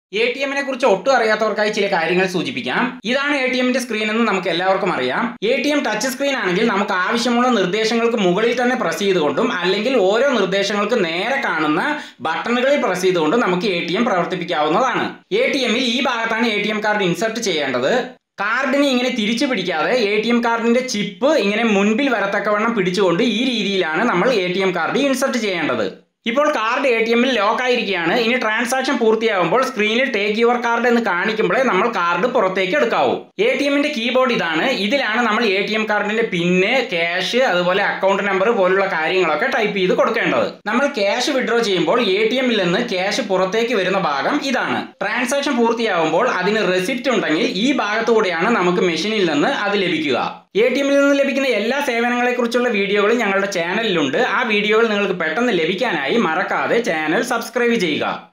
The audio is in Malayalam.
എ ടി എമ്മിനെ കുറിച്ച് ഒട്ടും അറിയാത്തവർക്കായി ചില കാര്യങ്ങൾ സൂചിപ്പിക്കാം ഇതാണ് എ ടി എമ്മിന്റെ സ്ക്രീൻ എന്ന് നമുക്ക് എല്ലാവർക്കും അറിയാം A T M touch screen ആണെങ്കിൽ നമുക്ക് ആവശ്യമുള്ള നിർദ്ദേശങ്ങൾക്ക് മുകളിൽ തന്നെ പ്രസ് ചെയ്തുകൊണ്ടും അല്ലെങ്കിൽ ഓരോ നിർദ്ദേശങ്ങൾക്ക് നേരെ കാണുന്ന ബട്ടണുകളിൽ പ്രസ് ചെയ്തുകൊണ്ടും നമുക്ക് എ ടി എം പ്രവർത്തിപ്പിക്കാവുന്നതാണ് എ ടി എമ്മിൽ ഈ ഭാഗത്താണ് A T M card insert ചെയ്യേണ്ടത് കാർഡിനെ ഇങ്ങനെ തിരിച്ചു പിടിക്കാതെ എ ടി എം കാർഡിന്റെ ചിപ്പ് ഇങ്ങനെ മുൻപിൽ വരത്തക്കവണ്ണം പിടിച്ചുകൊണ്ട് ഈ രീതിയിലാണ് നമ്മൾ A T M card insert ചെയ്യേണ്ടത് ഇപ്പോൾ കാർഡ് എ ടി എമ്മിൽ ലോക്ക് ആയിരിക്കുകയാണ് ഇനി ട്രാൻസാക്ഷൻ പൂർത്തിയാകുമ്പോൾ സ്ക്രീനിൽ ടേക്ക് യുവർ കാർഡ് എന്ന് കാണിക്കുമ്പോഴേ നമ്മൾ കാർഡ് പുറത്തേക്ക് എടുക്കാവൂ എ ടി എമ്മിന്റെ കീബോർഡ് ഇതാണ് ഇതിലാണ് നമ്മൾ എ ടി എം കാർഡിന്റെ പിന്ന് ക്യാഷ് അതുപോലെ അക്കൗണ്ട് നമ്പർ പോലുള്ള കാര്യങ്ങളൊക്കെ ടൈപ്പ് ചെയ്ത് കൊടുക്കേണ്ടത് നമ്മൾ ക്യാഷ് വിഡ്രോ ചെയ്യുമ്പോൾ എ ടി എമ്മിൽ നിന്ന് ക്യാഷ് പുറത്തേക്ക് വരുന്ന ഭാഗം ഇതാണ് ട്രാൻസാക്ഷൻ പൂർത്തിയാകുമ്പോൾ അതിന് റെസിപ്റ്റ് ഉണ്ടെങ്കിൽ ഈ ഭാഗത്തുകൂടെയാണ് നമുക്ക് മെഷീനിൽ നിന്ന് അത് ലഭിക്കുക എ ടി എമ്മിൽ നിന്ന് ലഭിക്കുന്ന എല്ലാ സേവനങ്ങളെക്കുറിച്ചുള്ള വീഡിയോകളും ഞങ്ങളുടെ ചാനലിലുണ്ട് ആ വീഡിയോകൾ നിങ്ങൾക്ക് പെട്ടെന്ന് ലഭിക്കാനായി മറക്കാതെ ചാനൽ സബ്സ്ക്രൈബ് ചെയ്യുക